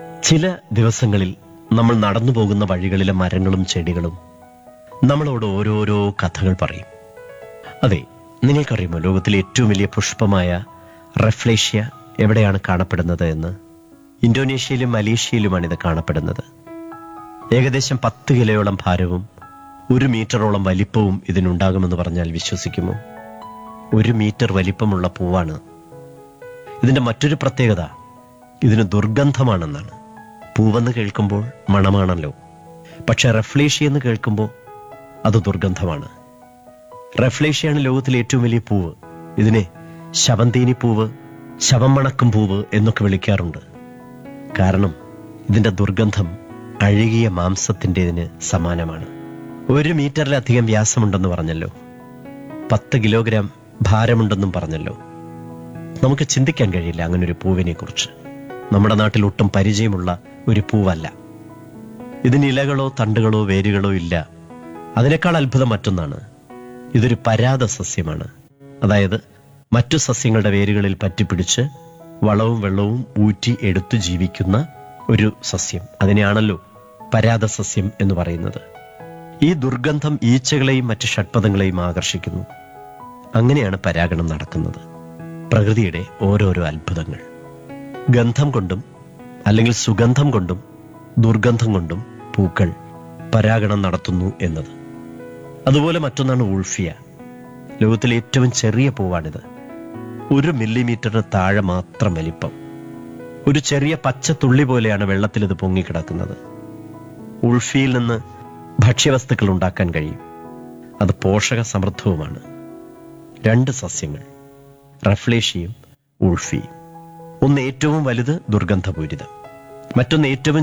ചില ദിവസങ്ങളിൽ നമ്മൾ നടന്നു പോകുന്ന വഴികളിലെ മരങ്ങളും ചെടികളും നമ്മളോട് ഓരോരോ കഥകൾ പറയും അതെ നിങ്ങൾക്കറിയുമോ ലോകത്തിലെ ഏറ്റവും വലിയ പുഷ്പമായ റെഫ്ലേഷ്യ എവിടെയാണ് കാണപ്പെടുന്നത് എന്ന് ഇന്തോനേഷ്യയിലും മലേഷ്യയിലുമാണ് ഇത് കാണപ്പെടുന്നത് ഏകദേശം പത്ത് കിലോയോളം ഭാരവും ഒരു മീറ്ററോളം വലിപ്പവും ഇതിനുണ്ടാകുമെന്ന് പറഞ്ഞാൽ വിശ്വസിക്കുമോ ഒരു മീറ്റർ വലിപ്പമുള്ള പൂവാണ് ഇതിന്റെ മറ്റൊരു പ്രത്യേകത ഇതിന് ദുർഗന്ധമാണെന്നാണ് പൂവെന്ന് കേൾക്കുമ്പോൾ മണമാണല്ലോ പക്ഷെ റെഫ്ലേഷ്യ എന്ന് കേൾക്കുമ്പോൾ അത് ദുർഗന്ധമാണ് റെഫ്ലേഷ്യയാണ് ലോകത്തിലെ ഏറ്റവും വലിയ പൂവ് ഇതിനെ ശവന്തീനി പൂവ് ശവം മണക്കും പൂവ് എന്നൊക്കെ വിളിക്കാറുണ്ട് കാരണം ഇതിന്റെ ദുർഗന്ധം അഴുകിയ മാംസത്തിൻ്റെതിന് സമാനമാണ് ഒരു മീറ്ററിലധികം വ്യാസമുണ്ടെന്ന് പറഞ്ഞല്ലോ പത്ത് കിലോഗ്രാം ഭാരമുണ്ടെന്നും പറഞ്ഞല്ലോ നമുക്ക് ചിന്തിക്കാൻ കഴിയില്ല അങ്ങനെ ഒരു പൂവിനെ കുറിച്ച് നമ്മുടെ നാട്ടിൽ ഒട്ടും പരിചയമുള്ള ഒരു പൂവല്ല ഇതിന് ഇലകളോ തണ്ടുകളോ വേരുകളോ ഇല്ല അതിനേക്കാൾ അത്ഭുതം മറ്റൊന്നാണ് ഇതൊരു പരാത സസ്യമാണ് അതായത് മറ്റു സസ്യങ്ങളുടെ വേരുകളിൽ പറ്റിപ്പിടിച്ച് വളവും വെള്ളവും ഊറ്റി എടുത്തു ജീവിക്കുന്ന ഒരു സസ്യം അതിനെയാണല്ലോ പരാത സസ്യം എന്ന് പറയുന്നത് ഈ ദുർഗന്ധം ഈച്ചകളെയും മറ്റ് ഷഡ്പദങ്ങളെയും ആകർഷിക്കുന്നു അങ്ങനെയാണ് പരാഗണം നടക്കുന്നത് പ്രകൃതിയുടെ ഓരോരോ അത്ഭുതങ്ങൾ ഗന്ധം കൊണ്ടും അല്ലെങ്കിൽ സുഗന്ധം കൊണ്ടും ദുർഗന്ധം കൊണ്ടും പൂക്കൾ പരാഗണം നടത്തുന്നു എന്നത് അതുപോലെ മറ്റൊന്നാണ് ഉൾഫിയ ലോകത്തിലെ ഏറ്റവും ചെറിയ പൂവാണിത് ഒരു മില്ലിമീറ്ററിന് താഴെ മാത്രം വലിപ്പം ഒരു ചെറിയ പച്ച തുള്ളി പോലെയാണ് വെള്ളത്തിൽ ഇത് പൊങ്ങിക്കിടക്കുന്നത് ഉൾഫിയിൽ നിന്ന് ഭക്ഷ്യവസ്തുക്കൾ ഉണ്ടാക്കാൻ കഴിയും അത് പോഷക സമൃദ്ധവുമാണ് രണ്ട് സസ്യങ്ങൾ റഫ്ലേഷ്യയും ഉൾഫിയും ഒന്ന് ഏറ്റവും വലുത് ദുർഗന്ധപൂരിതം മറ്റൊന്ന് ഏറ്റവും